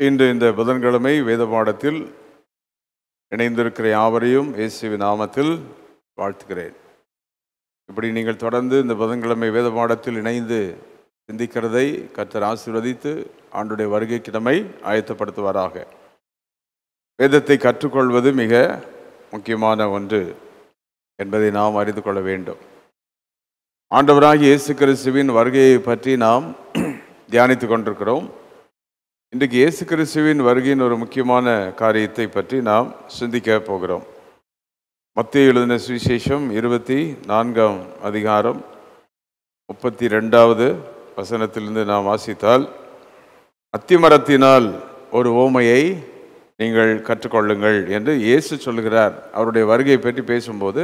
இன்று இந்த புதன்கிழமை வேத பாடத்தில் இணைந்திருக்கிற யாவரையும் இயேசுவின் நாமத்தில் வாழ்த்துகிறேன் இப்படி நீங்கள் தொடர்ந்து இந்த புதன்கிழமை வேத பாடத்தில் இணைந்து சிந்திக்கிறதை கர்த்தர் ஆசீர்வதித்து ஆண்டுடைய வருகைக்கு நம்மை ஆயத்தப்படுத்துவாராக வேதத்தை கற்றுக்கொள்வது மிக முக்கியமான ஒன்று என்பதை நாம் அறிந்து கொள்ள வேண்டும் ஆண்டவராகிய இயேசு கிறிஸ்துவின் வருகையை பற்றி நாம் தியானித்துக் கொண்டிருக்கிறோம் இன்றைக்கு இயேசு கிறிஸ்துவின் வருகையின் ஒரு முக்கியமான காரியத்தை பற்றி நாம் சிந்திக்க போகிறோம் மத்திய எழுதின சுவிசேஷம் இருபத்தி நான்காம் அதிகாரம் முப்பத்தி ரெண்டாவது வசனத்திலிருந்து நாம் வாசித்தால் அத்திமரத்தினால் ஒரு ஓமையை நீங்கள் கற்றுக்கொள்ளுங்கள் என்று இயேசு சொல்கிறார் அவருடைய வருகையை பற்றி பேசும்போது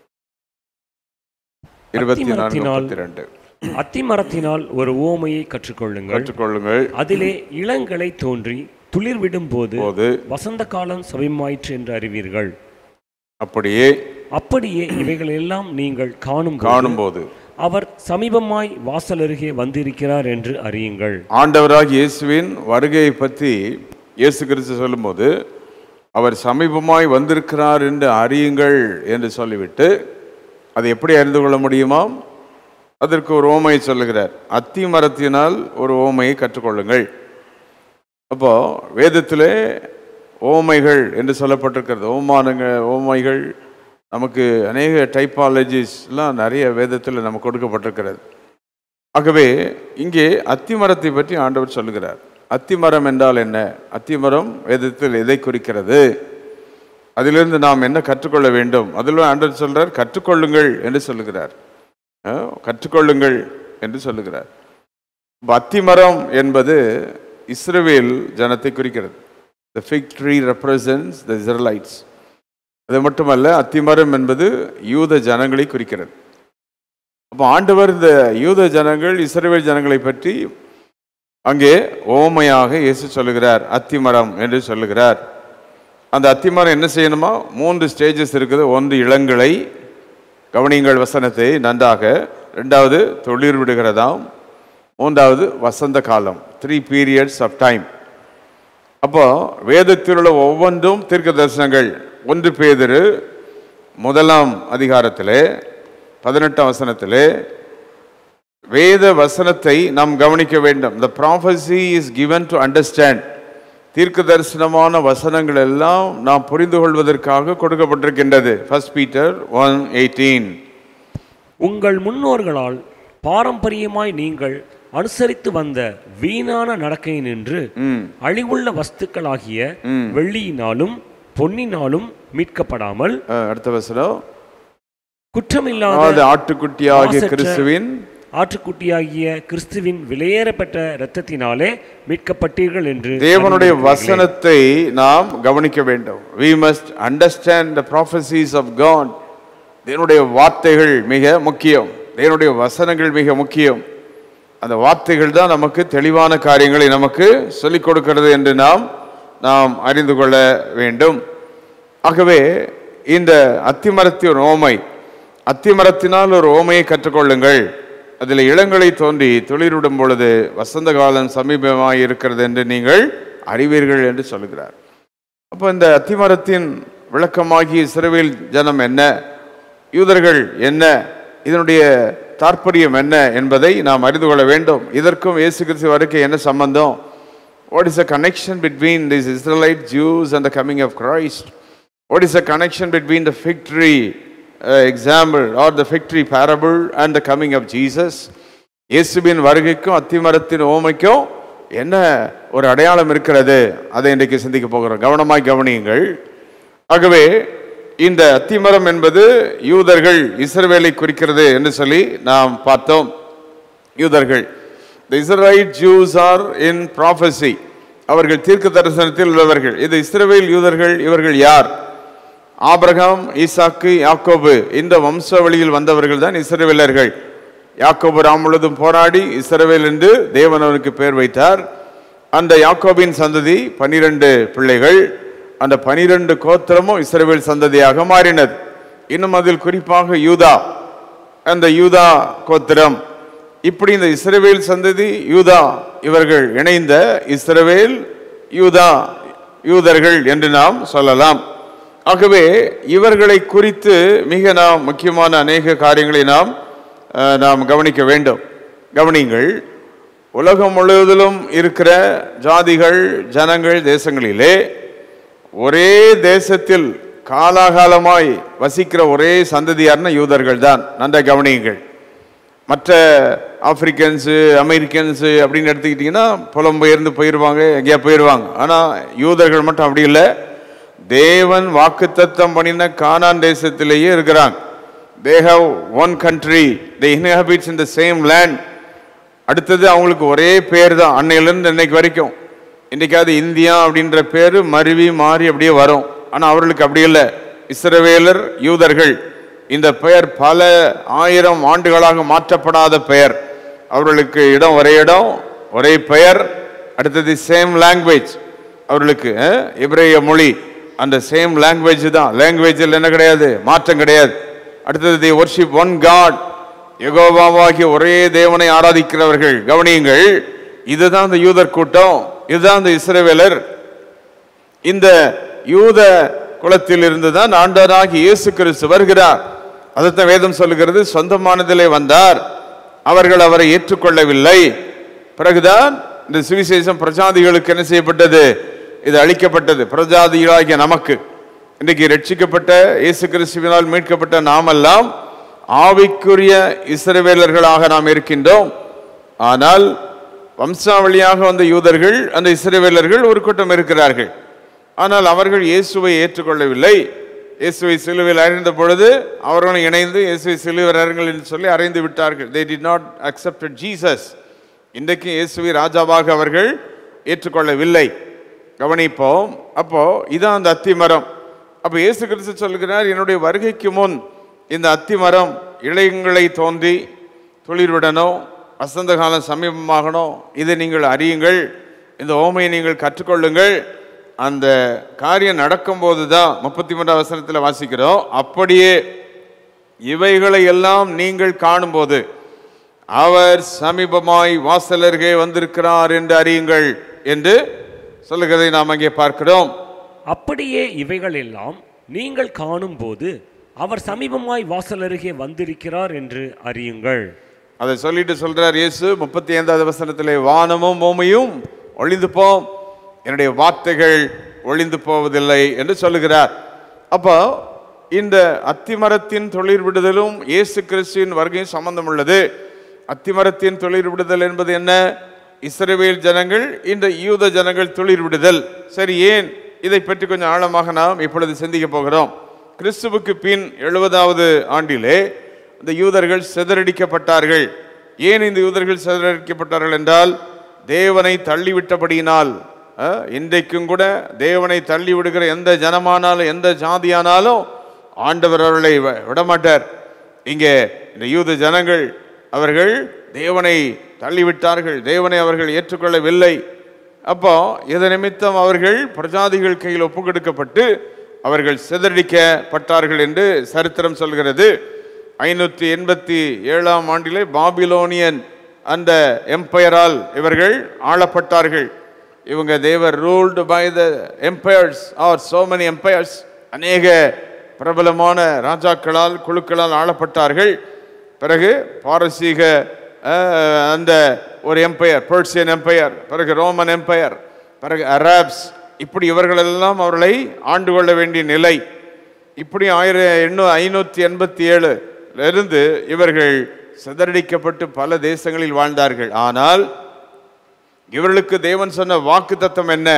இருபத்தி நான்கு அத்திமரத்தினால் முப்பத்தி ரெண்டு அத்திமரத்தினால் ஒரு ஓமையை கற்றுக்கொள்ளுங்கள் கற்றுக்கொள்ளுங்கள் அதிலே இளங்களை தோன்றி துளிர்விடும் போது போது வசந்த காலம் சமயமாயிற்று என்று அறிவீர்கள் அப்படியே அப்படியே இவைகளெல்லாம் நீங்கள் காணும் காணும்போது அவர் சமீபமாய் வாசல் அருகே வந்திருக்கிறார் என்று அறியுங்கள் ஆண்டவராகிய இயேசுவின் வருகையை பற்றி இயேசு கிறிஸ்து சொல்லும்போது அவர் சமீபமாய் வந்திருக்கிறார் என்று அறியுங்கள் என்று சொல்லிவிட்டு அதை எப்படி அறிந்து கொள்ள முடியுமாம் அதற்கு ஒரு ஓமையை சொல்லுகிறார் அத்தி மரத்தினால் ஒரு ஓமையை கற்றுக்கொள்ளுங்கள் அப்போ வேதத்திலே ஓமைகள் என்று சொல்லப்பட்டிருக்கிறது ஓமானங்கள் ஓமைகள் நமக்கு அநேக டைப்பாலஜிஸ்லாம் நிறைய வேதத்தில் நமக்கு கொடுக்கப்பட்டிருக்கிறது ஆகவே இங்கே அத்திமரத்தை பற்றி ஆண்டவர் சொல்லுகிறார் அத்திமரம் என்றால் என்ன அத்திமரம் வேதத்தில் எதை குறிக்கிறது அதிலிருந்து நாம் என்ன கற்றுக்கொள்ள வேண்டும் அதில் ஆண்டவர் சொல்றார் கற்றுக்கொள்ளுங்கள் என்று சொல்லுகிறார் அஹ், கற்றுக்கொள்ளுங்கள் என்று சொல்லுகிறார் இப்ப அத்திமரம் என்பது இஸ்ரவேல் ஜனத்தை குறிக்கிறது the fig tree represents the Israelites அது மட்டுமல்ல அத்திமரம் என்பது யூத ஜனங்களை குறிக்கிறது அப்போ ஆண்டவர் இந்த யூத ஜனங்கள் இஸ்ரவேல் ஜனங்களை பற்றி அங்கே ஓமையாக இயேசு சொல்லுகிறார் அத்திமரம் என்று சொல்லுகிறார் அந்த அத்திமரம் என்ன செய்யணுமா மூன்று ஸ்டேஜஸ் இருக்குது ஒன்று இளங்களை கவனிங்கள் வசனத்தை நன்றாக ரெண்டாவது தொழில் விடுகிறதாம் மூன்றாவது வசந்த காலம் த்ரீ பீரியட்ஸ் ஆஃப் டைம் அப்போ வேதத்தில் உள்ள ஒவ்வொன்றும் தீர்க்க தரிசனங்கள் ஒன்று பேதிரு முதலாம் அதிகாரத்திலே பதினெட்டாம் வசனத்திலே வேத வசனத்தை நாம் கவனிக்க வேண்டும் the prophecy is given to understand தீர்க்க தரிசனமான வசனங்கள் எல்லாம் நாம் புரிந்து கொள்வதற்காக கொடுக்கப்பட்டிருக்கின்றது ஃபர்ஸ்ட் பீட்டர் ஒன் எயிட்டீன் உங்கள் முன்னோர்களால் பாரம்பரியமாய் நீங்கள் அனுசரித்து வந்த வீணான நடக்கை நின்று அழிவுள்ள வஸ்துக்களாகிய வெள்ளியினாலும் பொன்னினாலும் மீட்கப்படாமல் அடுத்த வசனம் குற்றமில்லாத அது ஆட்டுக்குட்டியாகிய மாசற்ற கிறிஸ்துவின் ஆட்டுக்குட்டியாகிய கிறிஸ்துவின் விலையேறப்பட்ட இரத்தத்தினாலே மீட்கப்பட்டீர்கள் என்று தேவனுடைய அறிந்திருக்கிறீர்களே. வசனத்தை நாம் கவனிக்க வேண்டும் we must understand the prophecies of god தேவனுடைய வார்த்தைகள் மிக முக்கியம் தேவனுடைய வசனங்கள் மிக முக்கியம் அந்த வார்த்தைகள் தான் நமக்கு தெளிவான காரியங்களை நமக்கு சொல்லிக் கொடுக்கிறது என்று நாம் நாம் அறிந்து கொள்ள வேண்டும் ஆகவே இந்த அத்திமரத்தின் ஓமை அத்திமரத்தினால் ஒரு ஓமையை கற்றுக்கொள்ளுங்கள் அதில் இளங்களை தோன்றி துளிர்விடும் பொழுது வசந்த காலம் சமீபமாக இருக்கிறது என்று நீங்கள் அறிவீர்கள் என்று சொல்லுகிறார் அப்போ இந்த அத்திமரத்தின் விளக்கமாகிய இஸ்ரவேல் ஜனம் என்ன யூதர்கள் என்ன இதனுடைய தாற்பயம் என்ன என்பதை நாம் அறிந்து கொள்ள வேண்டும் இதற்கும் இயேசு கிறிஸ்து வரைக்கும் என்ன சம்பந்தம் what is a connection between this Israelite Jews and the coming of Christ what is a connection between the fig tree example or the fig tree parable and the coming of Jesus இயேசுவின் வருகைக்கும் அத்திமரத்தின் ஓமைக்கும் என்ன ஒரு அடையாளம் இருக்கிறது அதை இன்றைக்கு சிந்திக்க போகிறோம் கவனமாய் கவனியுங்கள் ஆகவே இந்த அத்திமரம் என்பது யூதர்கள் இஸ்ரவேலை குறிக்கிறது என்று சொல்லி நாம் பார்த்தோம் யூதர்கள் the Israelite Jews are in prophecy அவர்கள் தீர்க்க தரிசனத்தில் உள்ளவர்கள் இது இஸ்ரவேல் யூதர்கள் இவர்கள் யார் ஆபிரகாம் ஈசாக்கு யாக்கோபு இந்த வம்சாவளியில் வந்தவர்கள் தான் இஸ்ரவேலர்கள் யாக்கோபு ராம் முழுவதும் போராடி இஸ்ரவேல் என்று தேவன் அவனுக்கு பெயர் வைத்தார் அந்த யாக்கோபின் சந்ததி பனிரெண்டு பிள்ளைகள் அந்த பனிரெண்டு கோத்திரமும் இஸ்ரவேல் சந்ததியாக மாறினது இன்னும் அதில் குறிப்பாக யூதா அந்த யூதா கோத்திரம் இப்படி இந்த இஸ்ரவேல் சந்ததி யூதா இவர்கள் இணைந்த இஸ்ரவேல் யூதா யூதர்கள் என்று நாம் சொல்லலாம் ஆகவே இவர்களை குறித்து மிக நாம் முக்கியமான அநேக காரியங்களை நாம் அஹ், நாம் கவனிக்க வேண்டும் கவனிங்கள் உலகம் முழுவதிலும் இருக்கிற ஜாதிகள் ஜனங்கள் தேசங்களிலே ஒரே தேசத்தில் காலாகாலமாய் வசிக்கிற ஒரே சந்ததியார்னா யூதர்கள் தான் நன்றாக கவனியுங்கள் மற்ற ஆப்பிரிக்கன்ஸு அமெரிக்கன்ஸு அப்படின்னு எடுத்துக்கிட்டிங்கன்னா புலம்பெயர்ந்து போயிடுவாங்க எங்கேயா போயிடுவாங்க ஆனால் யூதர்கள் மட்டும் அப்படி இல்லை தேவன் வாக்குத்தத்தம் பண்ணின கானான் தேசத்திலேயே இருக்கிறாங்க they have one country they inhabits in the same land அடுத்தது அவங்களுக்கு ஒரே பேர் தான் அன்னையிலேருந்து இன்னைக்கு வரைக்கும் இன்றைக்காவது இந்தியா அப்படின்ற பேர் மருவி மாறி அப்படியே வரும் ஆனால் அவர்களுக்கு அப்படி இல்லை இஸ்ரவேலர் யூதர்கள் இந்த பெயர் பல ஆயிரம் ஆண்டுகளாக மாற்றப்படாத பெயர் அவர்களுக்கு இடம் ஒரே இடம் ஒரே பெயர் அடுத்தது சேம் லாங்குவேஜ் அவர்களுக்கு அஹ், எபிரேய மொழி அந்த சேம் லாங்குவேஜ் தான் லாங்குவேஜில் என்ன கிடையாது மாற்றம் கிடையாது அடுத்தது தி ஒர்ஷிப் ஒன் காட் யெகோவாவாகிய ஒரே தேவனை ஆராதிக்கிறவர்கள் கவனியுங்கள் இதுதான் இந்த யூதர் கூட்டம் இதுதான் இந்த இஸ்ரவேலர் இந்த யூத குலத்தில் இருந்து தான் ஆண்டவராகி இயேசு கிறிஸ்து வருகிறார் அதைத்தான் வேதம் சொல்லுகிறது சொந்தமானதிலே வந்தார் அவர்கள் அவரை ஏற்றுக்கொள்ளவில்லை பிறகுதான் இந்த சுவிசேஷம் பிரஜாதிகளுக்கு என்ன செய்யப்பட்டது இது அளிக்கப்பட்டது பிரஜாதிகளாகிய நமக்கு இன்றைக்கு ரட்சிக்கப்பட்ட இயேசு கிறிஸ்துவினால் மீட்கப்பட்ட நாமெல்லாம் ஆவிக்குரிய இஸ்ரவேலர்களாக நாம் இருக்கின்றோம் ஆனால் வம்சாவளியாக வந்த யூதர்கள் அந்த இஸ்ரவேலர்கள் ஒரு கூட்டம் இருக்கிறார்கள் ஆனால் அவர்கள் இயேசுவை ஏற்றுக்கொள்ளவில்லை இயேசுவை சிலுவையில் அறிந்த பொழுது அவர்களும் இணைந்து இயேசுவை சிலுவையில் அறையுங்கள் என்று சொல்லி அறைந்து விட்டார்கள் they did not accepted Jesus இன்றைக்கு இயேசுவை ராஜாவாக அவர்கள் ஏற்றுக்கொள்ளவில்லை கவனிப்போம் அப்போ இதான் அந்த அத்தி மரம் அப்போ இயேசு கிறிஸ்து சொல்கிறார் என்னுடைய வருகைக்கு முன் இந்த அத்தி மரம் இளையங்களை தோன்றி துளிர்விடணும் வசந்த காலம் சமீபமாகணும் இதை நீங்கள் அறியுங்கள் இந்த ஓமையை நீங்கள் கற்றுக்கொள்ளுங்கள் அந்த காரியம் நடக்கும்போது தான் முப்பத்தி மூன்றாம் வசனத்தில் வாசிக்கிறோம் அப்படியே இவைகளை எல்லாம் நீங்கள் காணும்போது அவர் சமீபமாய் வாசலருகே வந்திருக்கிறார் என்று அறியுங்கள் என்று சொல்லுகிறதை நாம் அங்கே பார்க்கிறோம் அப்படியே இவைகள் எல்லாம் நீங்கள் காணும்போது அவர் சமீபமாய் வாசல் அருகே வந்திருக்கிறார் என்று அறியுங்கள் அதை சொல்லிட்டு சொல்றார் இயேசு முப்பத்தி ஐந்தாவது வசனத்திலே வானமும் பூமியும் ஒளிந்து போம் என்னுடைய வார்த்தைகள் ஒளிந்து போவதில்லை என்று சொல்லுகிறார் அப்போ இந்த அத்திமரத்தின் தொழில் விடுதலும் இயேசு கிறிஸ்துவின் வருகையும் சம்பந்தம் உள்ளது அத்திமரத்தின் தொழில் விடுதல் என்பது என்ன இஸ்ரவேல் ஜனங்கள் இந்த யூத ஜனங்கள் தொழில் விடுதல் சரி ஏன் இதை பற்றி கொஞ்சம் ஆழமாக நாம் இப்பொழுது சிந்திக்க போகிறோம் கிறிஸ்துவுக்கு பின் எழுபதாவது ஆண்டிலே இந்த யூதர்கள் சிதறடிக்கப்பட்டார்கள் ஏன் இந்த யூதர்கள் சிதறடிக்கப்பட்டார்கள் என்றால் தேவனை தள்ளிவிட்டபடியினால் அஹ், இன்றைக்கும் கூட தேவனை தள்ளி விடுகிற எந்த ஜனமானாலும் எந்த ஜாதியானாலும் ஆண்டவர் அவர்களை வ- விடமாட்டார் இங்கே இந்த யூத ஜனங்கள் அவர்கள் தேவனை தள்ளிவிட்டார்கள் தேவனை அவர்கள் ஏற்றுக்கொள்ளவில்லை அப்போ இது நிமித்தம் அவர்கள் பிரஜாதிகள் கையில் ஒப்புக்கொடுக்கப்பட்டு அவர்கள் சிதறடிக்கப்பட்டார்கள் என்று சரித்திரம் சொல்கிறது ஐநூற்றி எண்பத்தி ஏழாம் ஆண்டிலே பாபிலோனியன் அந்த எம்பையரால் இவர்கள் ஆளப்பட்டார்கள் இவங்க they were ruled by the empires are so many empires அநேக பிரபலமான ராஜாக்களால் குழுக்களால் ஆளப்பட்டார்கள் பிறகு பாரசீக அஹ், அந்த ஒரு எம்பையர் பெர்சியன் எம்பையர் பிறகு ரோமன் எம்பையர் பிறகு அரேப்ஸ் இப்படி இவர்களெல்லாம் அவர்களை ஆண்டு கொள்ள வேண்டிய நிலை இப்படி ஆயிரம் எண்ணூ ஐநூற்றி எண்பத்தி ஏழு இருந்து இவர்கள் சிதறடிக்கப்பட்டு பல தேசங்களில் வாழ்ந்தார்கள் ஆனால் இவர்களுக்கு தேவன் சொன்ன வாக்கு தத்தம் என்ன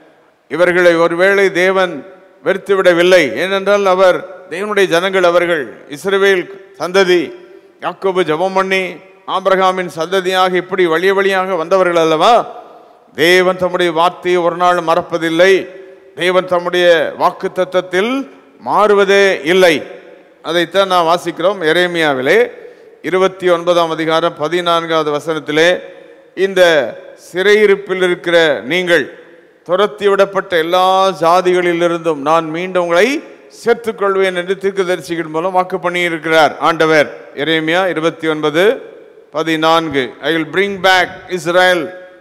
இவர்களை ஒருவேளை தேவன் வெறுத்து விடவில்லை ஏனென்றால் அவர் தேவனுடைய ஜனங்கள் அவர்கள் இஸ்ரவேல் சந்ததி யாக்கோபு ஜெபம் பண்ணி ஆபிரகாமின் சந்ததியாக இப்படி வழிய வழியாக வந்தவர்கள் அல்லவா தேவன் தம்முடைய வார்த்தையை ஒரு நாள் மறப்பதில்லை தேவன் தம்முடைய வாக்கு தத்தத்தில் மாறுவதே இல்லை அதைத்தான் நாம் வாசிக்கிறோம் எரேமியாவிலே இருபத்தி ஒன்பதாம் அதிகாரம் பதினான்காவது வசனத்திலே இந்த சிறையிருப்பில் இருக்கிற நீங்கள் துரத்தி விடப்பட்ட எல்லா ஜாதிகளிலிருந்தும் நான் மீண்டும் உங்களை சேர்த்துக் கொள்வேன் என்று தீர்க்கதரிசிகள் மூலம் வாக்கு பண்ணியிருக்கிறார் ஆண்டவர் எரேமியா இருபத்தி ஒன்பது பதினான்கு I will bring back Israel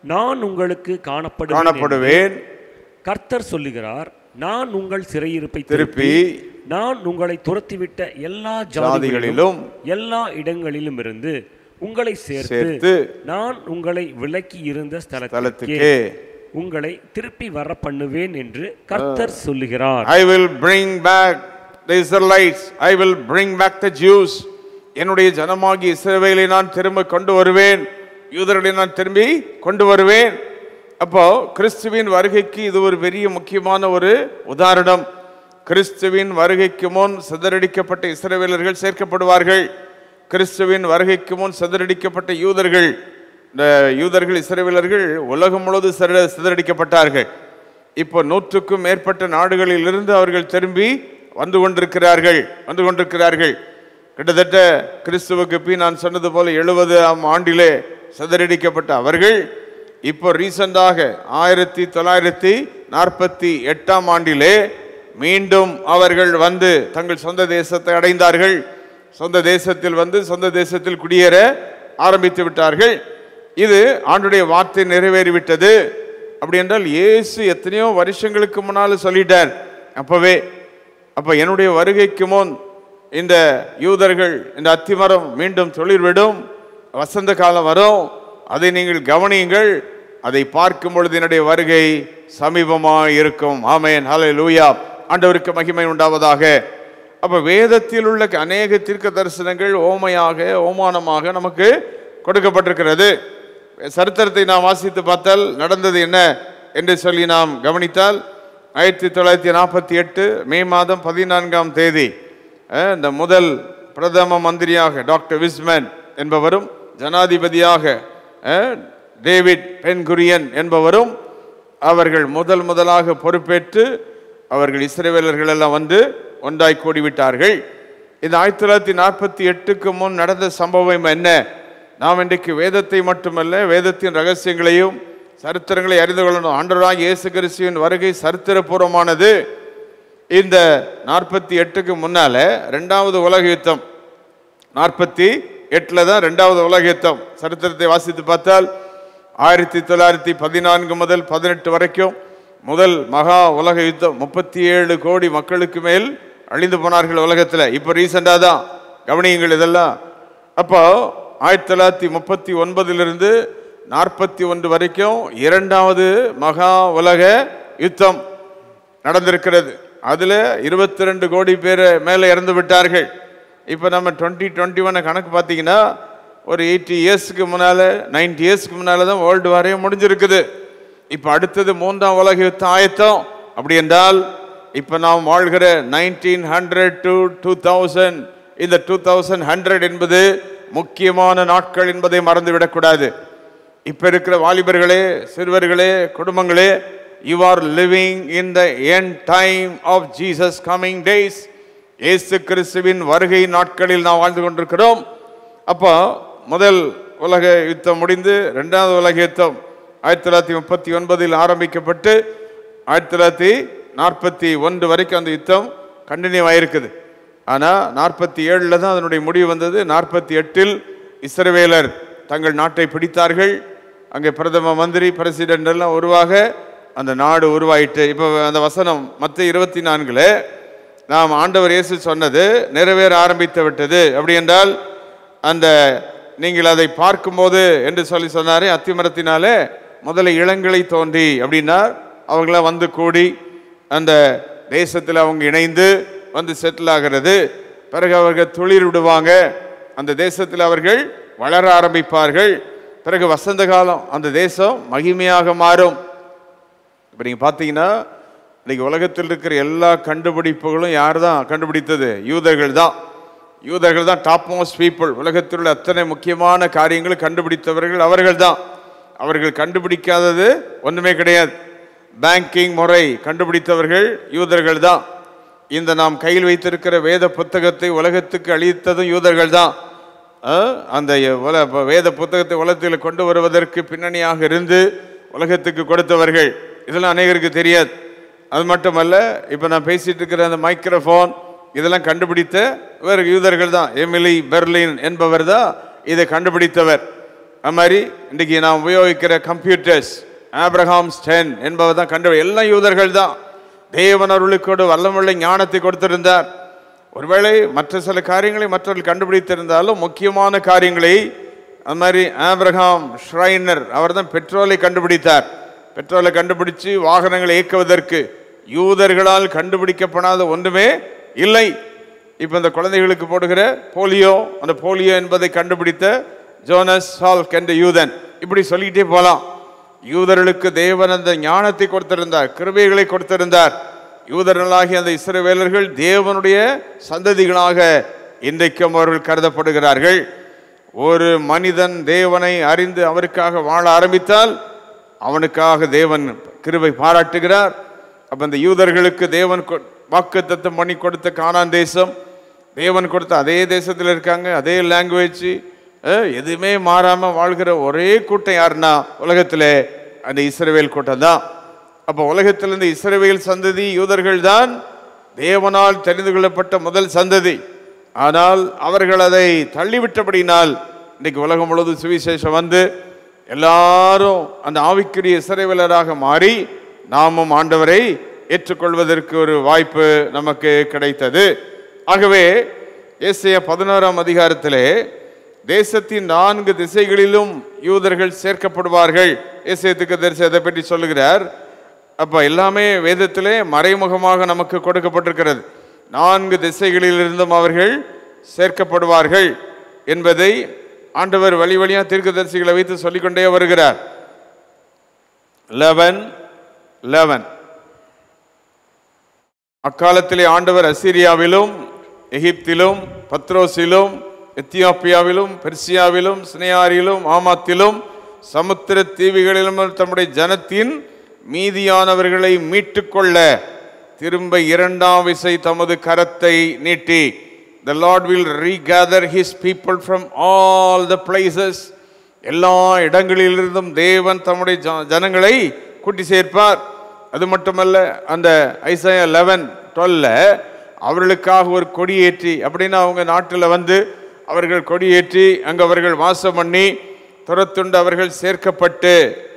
நான் உங்களுக்கு காணப்படுவேன் என்று காணப்படுவேன் கர்த்தர் சொல்லுகிறார் நான் உங்கள் சிறையிருப்பை திருப்பி நான் உங்களை துரத்திவிட்ட எல்லா ஜாதிகளிலும் ஜாதிகளிலும் எல்லா இடங்களிலும் இருந்து உங்களை சேர்த்து சேர்த்து நான் உங்களை விலக்கி இருந்த ஸ்தலத்துக்கே தலத்துக்கே உங்களை திருப்பி வர பண்ணுவேன் என்று கர்த்தர் சொல்லுகிறார் I will bring back the Israelites. I will bring back the Jews. என்னுடைய ஜனமாகி இஸ்ரவேலை நான் திரும்ப கொண்டு வருவேன் யூதர்களை நான் திரும்பி கொண்டு வருவேன் அப்போ கிறிஸ்துவின் வருகைக்கு இது ஒரு பெரிய முக்கியமான ஒரு உதாரணம் கிறிஸ்துவின் வருகைக்கு முன் சிதறடிக்கப்பட்ட இஸ்ரவேலர்கள் சேர்க்கப்படுவார்கள் கிறிஸ்துவின் வருகைக்கு முன் சிதறடிக்கப்பட்ட யூதர்கள் இந்த யூதர்கள் இஸ்ரவேலர்கள் உலகம் முழுவதும் சிதற- சிதறடிக்கப்பட்டார்கள் இப்போ நூற்றுக்கும் மேற்பட்ட நாடுகளில் இருந்து அவர்கள் திரும்பி வந்து கொண்டிருக்கிறார்கள் வந்து கொண்டிருக்கிறார்கள் கிட்டத்தட்ட கிறிஸ்துவுக்கு பின் நான் சொன்னது போல எழுபதாம் ஆண்டிலே சிதறடிக்கப்பட்ட அவர்கள் இப்போ ரீசெண்டாக ஆயிரத்தி தொள்ளாயிரத்தி நாற்பத்தி எட்டாம் ஆண்டிலே மீண்டும் அவர்கள் வந்து தங்கள் சொந்த தேசத்தை அடைந்தார்கள் சொந்த தேசத்தில் வந்து சொந்த தேசத்தில் குடியேற ஆரம்பித்து விட்டார்கள் இது ஆண்டுடைய வார்த்தை நிறைவேறிவிட்டது அப்படி என்றால் இயேசு எத்தனையோ வருஷங்களுக்கு முன்னால் சொல்லிட்டார் அப்பவே அப்ப என்னுடைய வருகைக்கு முன் இந்த யூதர்கள் இந்த அத்திமரம் மீண்டும் தொழில்விடும் வசந்த காலம் வரும் அதை நீங்கள் கவனியுங்கள் அதை பார்க்கும் பொழுது என்னுடைய வருகை சமீபமாக இருக்கும் ஆமேன் ஹலே லூயா ஆண்டவருக்கு மகிமை உண்டாவதாக அப்ப வேதத்தில் உள்ள அநேக தீர்க்க தரிசனங்கள் ஓமையாக ஓமானமாக நமக்கு கொடுக்கப்பட்டிருக்கிறது சரித்திரத்தை நாம் வாசித்து பார்த்தால் நடந்தது என்ன என்று சொல்லி நாம் கவனித்தால் ஆயிரத்தி தொள்ளாயிரத்தி நாற்பத்தி எட்டு மே மாதம் பதினான்காம் தேதி அஹ், இந்த முதல் பிரதம மந்திரியாக டாக்டர் விஸ்மன் என்பவரும் ஜனாதிபதியாக அஹ், டேவிட் பென்குரியன் என்பவரும் அவர்கள் முதல் முதலாக பொறுப்பேற்று அவர்கள் இஸ்ரேவேலர்கள் எல்லாம் வந்து ஒன்றாய் கூடிவிட்டார்கள் இந்த ஆயிரத்தி தொள்ளாயிரத்தி நாற்பத்தி எட்டுக்கு முன் நடந்த சம்பவம் என்ன நாம் இன்றைக்கு வேதத்தை மட்டுமல்ல வேதத்தின் ரகசியங்களையும் சரித்திரங்களை அறிந்து கொள்ளணும் ஆண்டவராக இயேசு கிறிஸ்துவின் வருகை சரித்திரபூர்வமானது இந்த நாற்பத்தி எட்டுக்கு முன்னால ரெண்டாவது உலக யுத்தம் நாற்பத்தி எட்டில் தான் ரெண்டாவது உலக யுத்தம் சரித்திரத்தை வாசித்து பார்த்தால் ஆயிரத்தி தொள்ளாயிரத்தி பதினான்கு முதல் பதினெட்டு வரைக்கும் முதல் மகா உலக யுத்தம் முப்பத்தி ஏழு கோடி மக்களுக்கு மேல் அழிந்து போனார்கள் உலகத்தில் இப்போ ரீசெண்டாக தான் கவனியுங்கள் இதெல்லாம் அப்போ ஆயிரத்தி தொள்ளாயிரத்தி முப்பத்தி ஒன்பதிலிருந்து நாற்பத்தி ஒன்று வரைக்கும் இரண்டாவது மகா உலக யுத்தம் நடந்திருக்கிறது அதில் இருபத்தி ரெண்டு கோடி பேர் மேலே இறந்து விட்டார்கள் இப்போ நம்ம டுவெண்ட்டி டுவெண்ட்டி ஒன் கணக்கு பார்த்தீங்கன்னா ஒரு எயிட்டி இயர்ஸ்க்கு முன்னால் நைன்டி இயர்ஸ்க்கு முன்னால் தான் வேர்ல்டு வாரே முடிஞ்சிருக்குது இப்போ அடுத்தது மூன்றாம் உலக யுத்தம் ஆயத்தம் அப்படி என்றால் இப்போ நாம் வாழ்கிற nineteen hundred to two thousand இந்த டூ தௌசண்ட் ஹண்ட்ரட் என்பது முக்கியமான நாட்கள் என்பதை மறந்துவிடக்கூடாது இப்ப இருக்கிற வாலிபர்களே சிறுவர்களே குடும்பங்களே you are living in the end time of Jesus coming days இயேசு கிறிஸ்துவின் வருகை நாட்களில் நாம் வாழ்ந்து கொண்டிருக்கிறோம் அப்போ முதல் உலக யுத்தம் முடிந்து ரெண்டாவது உலக யுத்தம் ஆயிரத்தி தொள்ளாயிரத்தி முப்பத்தி ஒன்பதில் ஆரம்பிக்கப்பட்டு ஆயிரத்தி தொள்ளாயிரத்தி நாற்பத்தி ஒன்று வரைக்கும் அந்த யுத்தம் கண்டினியூ ஆயிருக்குது ஆனால் நாற்பத்தி ஏழில் தான் அதனுடைய முடிவு வந்தது நாற்பத்தி எட்டில் இஸ்ரவேலர் தங்கள் நாட்டை பிடித்தார்கள் அங்கே பிரதம மந்திரி பிரசிடென்ட் எல்லாம் உருவாக அந்த நாடு உருவாயிட்டு இப்போ அந்த வசனம் மற்ற இருபத்தி நான்குல நாம் ஆண்டவர் இயேசு சொன்னது நிறைவேற ஆரம்பித்து விட்டது அப்படி என்றால் அந்த நீங்கள் அதை பார்க்கும்போது என்று சொல்லி சொன்னாரே அத்திமரத்தினாலே முதல்ல இளங்களை தோன்றி அப்படின்னா அவங்களாம் வந்து கூடி அந்த தேசத்தில் அவங்க இணைந்து வந்து செட்டில் ஆகிறது பிறகு அவர்கள் துளிர் விடுவாங்க அந்த தேசத்தில் அவர்கள் வளர ஆரம்பிப்பார்கள் பிறகு வசந்த காலம் அந்த தேசம் மகிமையாக மாறும் இப்போ நீங்கள் பார்த்தீங்கன்னா இன்னைக்கு உலகத்தில் இருக்கிற எல்லா கண்டுபிடிப்புகளும் யார் தான் கண்டுபிடித்தது யூதர்கள் தான் யூதர்கள் தான் டாப் மோஸ்ட் பீப்புள் உலகத்தில் உள்ள அத்தனை முக்கியமான காரியங்களை கண்டுபிடித்தவர்கள் அவர்கள் தான் அவர்கள் கண்டுபிடிக்காதது ஒன்றுமே கிடையாது பேங்கிங் முறை கண்டுபிடித்தவர்கள் யூதர்கள் தான் இந்த நாம் கையில் வைத்திருக்கிற வேத புத்தகத்தை உலகத்துக்கு அளித்ததும் யூதர்கள் தான் அஹ், அந்த உல வேத புத்தகத்தை உலகத்தில் கொண்டு வருவதற்கு பின்னணியாக இருந்து உலகத்துக்கு கொடுத்தவர்கள் இதெல்லாம் அநேகருக்கு தெரியாது அது மட்டுமல்ல இப்போ நான் பேசிட்டு இருக்கிற அந்த மைக்ரோஃபோன் இதெல்லாம் கண்டுபிடித்த வேறு யூதர்கள் தான் எமிலி பெர்லின் என்பவர் தான் இதை கண்டுபிடித்தவர் அது மாதிரி இன்றைக்கு நாம் உபயோகிக்கிற கம்ப்யூட்டர்ஸ் ஆப்ரஹாம்ஸ் டென் என்பவை தான் கண்டு எல்லாம் யூதர்கள் தான் தேவன் அருளுக்கோடு வல்லமுள்ள ஞானத்தை கொடுத்திருந்தார் ஒருவேளை மற்ற சில காரியங்களை மற்றவர்கள் கண்டுபிடித்திருந்தாலும் முக்கியமான காரியங்களை அது மாதிரி ஆப்ரஹாம் ஷ்ரைனர் அவர் தான் பெட்ரோலை கண்டுபிடித்தார் பெட்ரோலை கண்டுபிடிச்சு வாகனங்களை இயக்குவதற்கு யூதர்களால் கண்டுபிடிக்கப்படாத ஒன்றுமே இல்லை இப்போ இந்த குழந்தைகளுக்கு போடுகிற போலியோ அந்த போலியோ என்பதை கண்டுபிடித்த ஜோனஸ் சால்க் என்ற யூதன் இப்படி சொல்லிக்கிட்டே போகலாம் யூதர்களுக்கு தேவன் அந்த ஞானத்தை கொடுத்திருந்தார் கிருபைகளை கொடுத்திருந்தார் யூதர்களாகிய அந்த இஸ்ரவேலர்கள் தேவனுடைய சந்ததிகளாக இன்றைக்கும் அவர்கள் கருதப்படுகிறார்கள் ஒரு மனிதன் தேவனை அறிந்து அவருக்காக வாழ ஆரம்பித்தால் அவனுக்காக தேவன் கிருபை பாராட்டுகிறார் அப்ப இந்த யூதர்களுக்கு தேவன் வாக்கு தத்தம் பண்ணி கொடுத்த கானான் தேசம் தேவன் கொடுத்த அதே தேசத்தில் இருக்காங்க அதே லாங்குவேஜ் எதுவுமே மாறாம வாழ்கிற ஒரே கூட்டம் யாருன்னா உலகத்தில் அந்த இஸ்ரவேல் கூட்டம் தான் அப்போ உலகத்தில் இந்த இஸ்ரவேல் சந்ததி யூதர்கள் தான் தேவனால் தெரிந்து கொள்ளப்பட்ட முதல் சந்ததி ஆனால் அவர்கள் அதை தள்ளிவிட்டபடினால் இன்னைக்கு உலகம் முழுவதும் சுவிசேஷம் வந்து எல்லாரும் அந்த ஆவிக்குரிய இஸ்ரவேலராக மாறி நாமும் ஆண்டவரை ஏற்றுக்கொள்வதற்கு ஒரு வாய்ப்பு நமக்கு கிடைத்தது ஆகவே ஏசிய பதினோராம் அதிகாரத்திலே தேசத்தின் நான்கு திசைகளிலும் யூதர்கள் சேர்க்கப்படுவார்கள் ஏசியத்துக்கு தரிசி அதை பற்றி சொல்லுகிறார் அப்ப எல்லாமே வேதத்திலே மறைமுகமாக நமக்கு கொடுக்கப்பட்டிருக்கிறது நான்கு திசைகளிலிருந்தும் அவர்கள் சேர்க்கப்படுவார்கள் என்பதை ஆண்டவர் வழி வழியா தீர்க்கதரிசிகளை வைத்து சொல்லிக்கொண்டே வருகிறார் லெவன் லெவன் அக்காலத்திலே ஆண்டவர் அசீரியாவிலும் எகிப்திலும் பத்ரோஸிலும் எத்தியோப்பியாவிலும் பெர்சியாவிலும் சினையாரிலும் ஆமாத்திலும் சமுத்திர தீவுகளிலும் தம்முடைய ஜனத்தின் மீதியானவர்களை மீட்டுக்கொள்ள திரும்ப இரண்டாம் விசை தமது கரத்தை நீட்டி the lord will regather his people from all the places எல்லா இடங்களிலிருந்தும் தேவன் தம்முடைய ஜ- ஜனங்களை கூட்டி சேர்ப்பார் அது மட்டுமல்ல அந்த ஐசாயா லெவன் டுவெல்ல அவர்களுக்காக ஒரு கொடியேற்றி அப்படின்னா அவங்க நாட்டில் வந்து அவர்கள் கொடியேற்றி அங்கு அவர்கள் வாசம் பண்ணி துரத்துண்டு அவர்கள் சேர்க்கப்பட்டு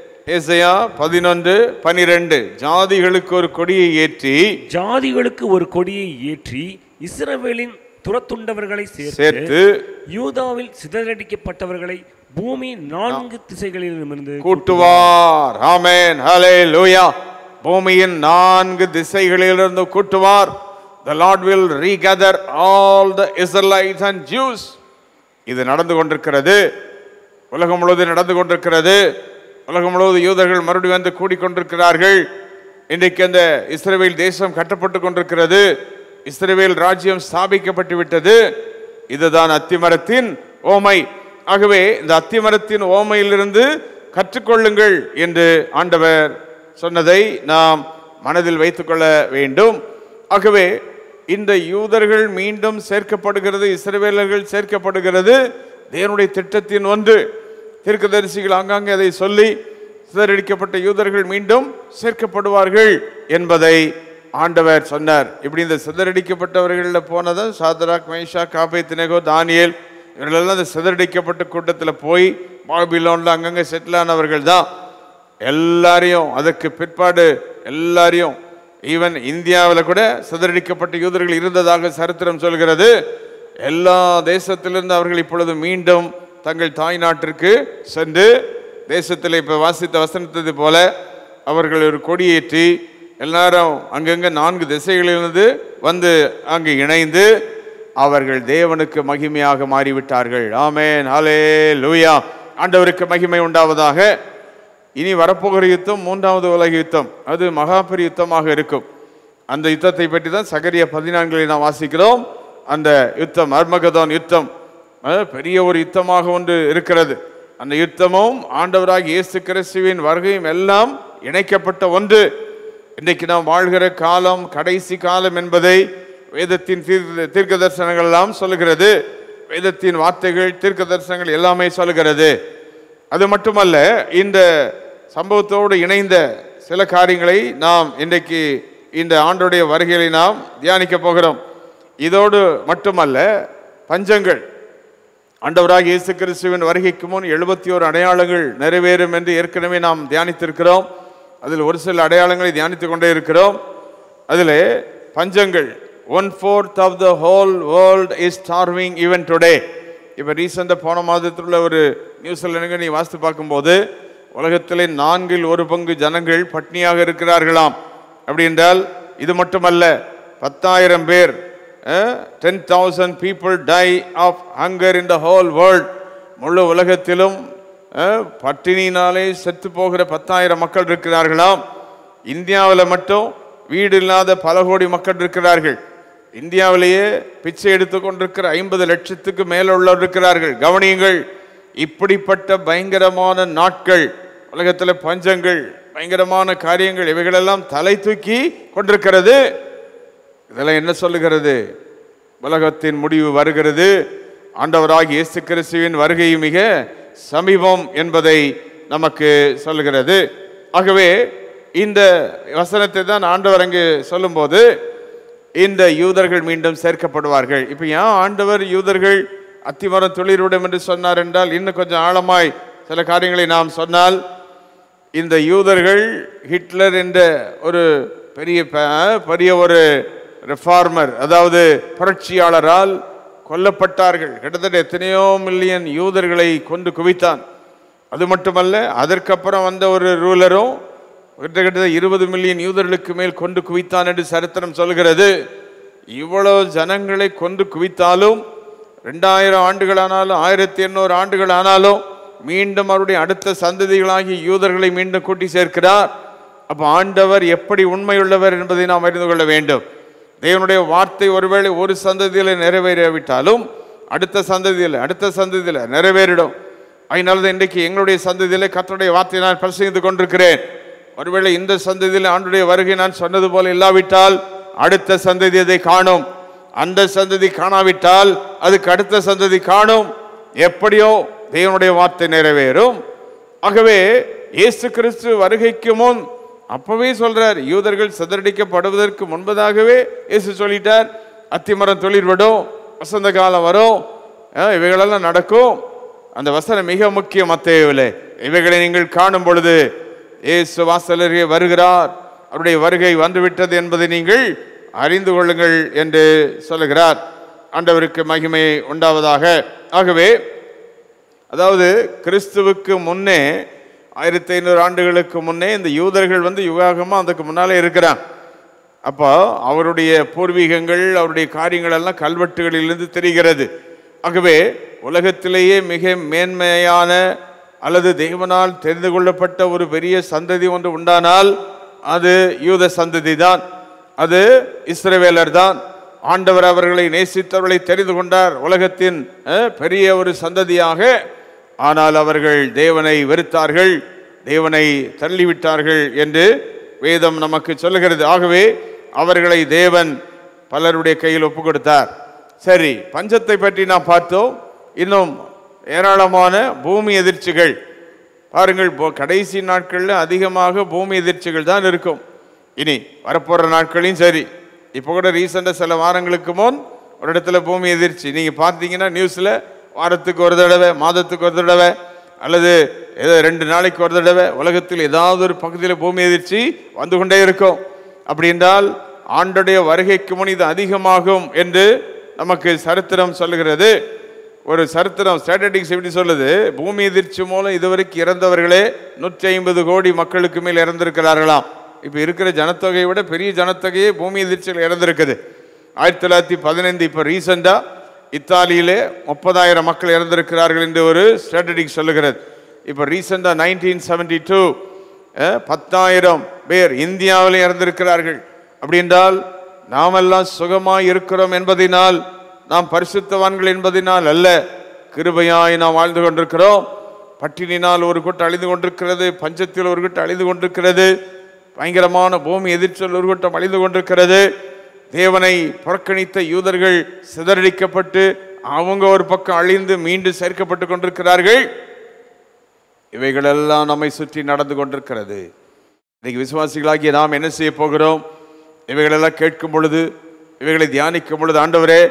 ஏசையா பதினொன்று பனிரெண்டு ஜாதிகளுக்கு ஒரு கொடியை ஏற்றி ஜாதிகளுக்கு ஒரு கொடியை ஏற்றி இஸ்ரவேலின் துரத்துண்டவர்களை சேர்த்து சேர்த்து யூதாவில் சிதறடிக்கப்பட்டவர்களை பூமி நான்கு திசைகளிலுமிருந்து கூட்டுவார் ஆமென் ஹalleluya பூமியின் நான்கு திசைகளிலிருந்து கூட்டுவார் the lord will regather all the israelites and jews இது நடந்து கொண்டிருக்கிறது உலகம் முழுவதும் நடந்து கொண்டிருக்கிறது உலகம் முழுவதும் யூதர்கள் மறுபடியும் வந்து கூடிக்கொண்டிருக்கிறார்கள் இன்றைக்கு அந்த இஸ்ரவேல் தேசம் கட்டப்பட்டு கொண்டிருக்கிறது இஸ்ரவேல் ராஜ்யம் ஸ்தாபிக்கப்பட்டு விட்டது இதுதான் அத்திமரத்தின் ஓமை ஆகவே இந்த அத்திமரத்தின் ஓமையிலிருந்து கற்றுக்கொள்ளுங்கள் என்று ஆண்டவர் சொன்னதை நாம் மனதில் வைத்துக்கொள்ள வேண்டும் ஆகவே இந்த யூதர்கள் மீண்டும் சேர்க்கப்படுகிறது இஸ்ரவேலர்கள் சேர்க்கப்படுகிறது தேவனுடைய திட்டத்தின் ஒன்று தீர்க்கதரிசிகள் ஆங்காங்கே அதை சொல்லி சிதறடிக்கப்பட்ட யூதர்கள் மீண்டும் சேர்க்கப்படுவார்கள் என்பதை ஆண்டவர் சொன்னார் இப்படி இந்த சிதறடிக்கப்பட்டவர்களில் போனதும் சாதராக் மைஷா காபை தினகோ தானியேல் இவர்களெல்லாம் இந்த சிதறடிக்கப்பட்ட கூட்டத்தில் போய் பாபிலோனில் அங்கங்கே செட்டில் ஆனவர்கள் தான் எல்லாரையும் அதற்கு பிற்பாடு எல்லாரையும் ஈவன் இந்தியாவில் கூட சிதறடிக்கப்பட்ட யூதர்கள் இருந்ததாக சரித்திரம் சொல்கிறது எல்லா தேசத்திலிருந்து அவர்கள் இப்பொழுது மீண்டும் தங்கள் தாய் நாட்டிற்கு சென்று தேசத்தில் இப்போ வாசித்த வசனத்தது போல அவர்கள் ஒரு கொடியேற்றி எல்லாரும் அங்கங்கே நான்கு திசைகளிலிருந்து வந்து அங்கு இணைந்து அவர்கள் தேவனுக்கு மகிமையாக மாறிவிட்டார்கள் ஆமென் ஹலே லூயா ஆண்டவருக்கு மகிமை உண்டாவதாக இனி வரப்போகிற யுத்தம் மூன்றாவது உலக யுத்தம் அது மகாபெரிய யுத்தமாக இருக்கும் அந்த யுத்தத்தை பற்றி தான் சகரிய பதினான்கில் நாம் வாசிக்கிறோம் அந்த யுத்தம் அர்மகதோன் யுத்தம் அஹ், பெரிய ஒரு யுத்தமாக ஒன்று இருக்கிறது அந்த யுத்தமும் ஆண்டவராகிய இயேசு கிறிஸ்துவின் வருகையும் எல்லாம் இணைக்கப்பட்ட ஒன்று இன்றைக்கு நாம் வாழ்கிற காலம் கடைசி காலம் என்பதை வேதத்தின் தீர்க்க தீர்க்க தரிசனங்கள் எல்லாம் சொல்லுகிறது வேதத்தின் வார்த்தைகள் தீர்க்க தரிசனங்கள் எல்லாமே சொல்லுகிறது அது மட்டுமல்ல இந்த சம்பவத்தோடு இணைந்த சில காரியங்களை நாம் இன்றைக்கு இந்த ஆண்டுடைய வருகையை நாம் தியானிக்க போகிறோம் இதோடு மட்டுமல்ல பஞ்சங்கள் ஆண்டவராக இயேசு கிறிஸ்துவின் வருகைக்கு முன் எழுபத்தி ஓரு அடையாளங்கள் நிறைவேறும் என்று ஏற்கனவே நாம் தியானித்திருக்கிறோம் அதில் ஒரு சில அடையாளங்களை தியானித்துக் கொண்டே இருக்கிறோம் அதில் பஞ்சங்கள் one fourth of the whole world is starving even today இப்போ ரீசெண்டாக போன மாதத்தில் உள்ள ஒரு நியூஸில் எனக்கு நீ வாசித்து பார்க்கும்போது உலகத்திலே நான்கில் ஒரு பங்கு ஜனங்கள் பட்னியாக இருக்கிறார்களாம் அப்படி என்றால் இது மட்டுமல்ல பத்தாயிரம் பேர் ten thousand people die of hunger in the whole world முழு உலகத்திலும் அஹ், பட்டினியினாலே செத்து போகிற பத்தாயிரம் மக்கள் இருக்கிறார்களாம் இந்தியாவில் மட்டும் வீடு இல்லாத பல கோடி மக்கள் இருக்கிறார்கள் இந்தியாவிலேயே பிச்சை எடுத்துக் கொண்டிருக்கிற ஐம்பது லட்சத்துக்கு மேல உள்ளவர் இருக்கிறார்கள் கவனியுங்கள் இப்படிப்பட்ட பயங்கரமான நாட்கள் உலகத்தில் பஞ்சங்கள் பயங்கரமான காரியங்கள் இவைகளெல்லாம் தலை தூக்கி கொண்டிருக்கிறது இதெல்லாம் என்ன சொல்லுகிறது உலகத்தின் முடிவு வருகிறது ஆண்டவராகிய இயேசு கிறிஸ்துவின் வருகை மிக சமீபம் என்பதை நமக்கு சொல்லுகிறது ஆகவே இந்த வசனத்தை தான் ஆண்டவர் அங்கு சொல்லும்போது இந்த யூதர்கள் மீண்டும் சேர்க்கப்படுவார்கள் இப்போ ஏன் ஆண்டவர் யூதர்கள் அத்திமரம் தொழிலுடன் என்று சொன்னார் என்றால் இன்னும் கொஞ்சம் ஆழமாய் சில காரியங்களை நாம் சொன்னால் இந்த யூதர்கள் ஹிட்லர் என்ற ஒரு பெரிய ப- பெரிய ஒரு ரிஃபார்மர் அதாவது புரட்சியாளரால் கொல்லப்பட்டார்கள் கிட்டத்தட்ட எத்தனையோ மில்லியன் யூதர்களை கொண்டு குவித்தான் அது மட்டுமல்ல அதற்கப்புறம் வந்த ஒரு ரூலரும் கிட்டத்தட்ட இருபது மில்லியன் யூதர்களுக்கு மேல் கொண்டு குவித்தான் என்று சரித்திரம் சொல்கிறது இவ்வளவு ஜனங்களை கொண்டு குவித்தாலும் ரெண்டாயிரம் ஆண்டுகளானாலும் ஆயிரத்தி எண்ணூறு ஆண்டுகள் ஆனாலும் மீண்டும் அவருடைய அடுத்த சந்ததிகளாகி யூதர்களை மீண்டும் கூட்டி சேர்க்கிறார் அப்ப ஆண்டவர் எப்படி உண்மையுள்ளவர் என்பதை நாம் அறிந்து கொள்ள வேண்டும் தேவனுடைய வார்த்தை ஒருவேளை ஒரு சந்ததியில் நிறைவேறாவிட்டாலும் அடுத்த சந்ததியில் அடுத்த சந்ததியில் நிறைவேறிடும் அதனால தான் இன்றைக்கு எங்களுடைய சந்ததியில் கர்த்தருடைய வார்த்தையை நான் பிரசங்கித்துக் கொண்டிருக்கிறேன் ஒருவேளை இந்த சந்ததியில் ஆண்டுடைய வருகை நான் சொன்னது போல இல்லாவிட்டால் அடுத்த சந்ததி அதை காணும் அந்த சந்ததி காணாவிட்டால் அதுக்கு அடுத்த சந்ததி காணும் எப்படியோ தேவனுடைய வார்த்தை நிறைவேறும் ஆகவே இயேசு கிறிஸ்து வருகைக்கு முன் அப்பவே சொல்றார் யூதர்கள் சிதறடிக்கப்படுவதற்கு முன்பதாகவே இயேசு சொல்லிட்டார் அத்திமரம் தொழில் விடும் வசந்த காலம் வரும் அஹ், இவைகளெல்லாம் நடக்கும் அந்த வசனம் மிக முக்கியம் மத்தேயுவிலே இவைகளை நீங்கள் காணும் பொழுது இயேசு வாசலருகே வருகிறார் அவருடைய வருகை வந்துவிட்டது என்பதை நீங்கள் அறிந்து கொள்ளுங்கள் என்று சொல்லுகிறார் ஆண்டவருக்கு மகிமை உண்டாவதாக ஆகவே அதாவது கிறிஸ்துவுக்கு முன்னே ஆயிரத்தி ஐநூறு ஆண்டுகளுக்கு முன்னே இந்த யூதர்கள் வந்து யுகாகமாக அதுக்கு முன்னாலே இருக்கிறாங்க அப்போ அவருடைய பூர்வீகங்கள் அவருடைய காரியங்கள் எல்லாம் கல்வெட்டுகளிலிருந்து தெரிகிறது ஆகவே உலகத்திலேயே மிக மேன்மையான அல்லது தேவனால் தெரிந்து கொள்ளப்பட்ட ஒரு பெரிய சந்ததி ஒன்று உண்டானால் அது யூத சந்ததி தான் அது இஸ்ரவேலர் தான் ஆண்டவர் அவர்களை நேசித்தவர்களை தெரிந்து கொண்டார் உலகத்தின் அஹ், பெரிய ஒரு சந்ததியாக ஆனால் அவர்கள் தேவனை வெறுத்தார்கள் தேவனை தள்ளிவிட்டார்கள் என்று வேதம் நமக்கு சொல்லுகிறது ஆகவே அவர்களை தேவன் பலருடைய கையில் ஒப்பு கொடுத்தார் சரி பஞ்சத்தை பற்றி நாம் பார்த்தோம் இன்னும் ஏராளமான பூமி எதிர்ச்சிகள் பாருங்கள் போ- கடைசி நாட்களில் அதிகமாக பூமி எதிர்ச்சிகள் தான் இருக்கும் இனி வரப்போகிற நாட்களையும் சரி இப்போ கூட ரீசெண்டாக சில வாரங்களுக்கு முன் ஒரு இடத்துல பூமி எதிர்ச்சி நீங்கள் பார்த்தீங்கன்னா நியூஸில் வாரத்துக்கு ஒரு தடவை மாதத்துக்கு ஒரு தடவை அல்லது ஏதோ ரெண்டு நாளைக்கு ஒரு தடவை உலகத்தில் ஏதாவது ஒரு பகுதியில் பூமி எதிர்ச்சி வந்து கொண்டே இருக்கும் அப்படி என்றால் ஆண்டுடைய வருகைக்கு முன் இது அதிகமாகும் என்று நமக்கு சரித்திரம் சொல்லுகிறது ஒரு சரித்திரம் ஸ்டாட்டிஸ்டிக்ஸ் எப்படி சொல்லுது பூமி எதிர்ச்சி மூலம் இதுவரைக்கும் இறந்தவர்களே நூற்றி ஐம்பது கோடி மக்களுக்கு மேல் இறந்திருக்கிறார்களாம் இப்போ இருக்கிற ஜனத்தொகையை விட பெரிய ஜனத்தொகையே பூமி எதிர்ச்சியில் இறந்திருக்குது ஆயிரத்தி தொள்ளாயிரத்தி பதினைந்து இப்போ ரீசெண்டாக இத்தாலியிலே முப்பதாயிரம் மக்கள் இறந்திருக்கிறார்கள் என்று ஒரு ஸ்டாட்டிஸ்டிக்ஸ் சொல்லுகிறது இப்போ ரீசெண்டாக நைன்டீன் செவன்டி டூ பத்தாயிரம் பேர் இந்தியாவில் இறந்திருக்கிறார்கள் அப்படி என்றால் நாமெல்லாம் சுகமாய் இருக்கிறோம் என்பதினால் நாம் பரிசுத்தவான்கள் என்பதினால் அல்ல கிருபையாய் நாம் வாழ்ந்து கொண்டிருக்கிறோம் பட்டினினால் ஒரு கூட்டம் அழிந்து கொண்டிருக்கிறது பஞ்சத்தில் ஒரு கூட்டம் அழிந்து கொண்டிருக்கிறது பயங்கரமான பூமி எதிர்ச்சல் ஒரு கூட்டம் அழிந்து கொண்டிருக்கிறது தேவனை புறக்கணித்த யூதர்கள் சிதறடிக்கப்பட்டு அவங்க ஒரு பக்கம் அழிந்து மீண்டும் சேர்க்கப்பட்டு கொண்டிருக்கிறார்கள் இவைகளெல்லாம் நம்மை சுற்றி நடந்து கொண்டிருக்கிறது இன்னைக்கு விசுவாசிகளாகிய நாம் என்ன செய்ய போகிறோம் இவைகளெல்லாம் கேட்கும் பொழுது இவைகளை தியானிக்கும் பொழுது ஆண்டவரே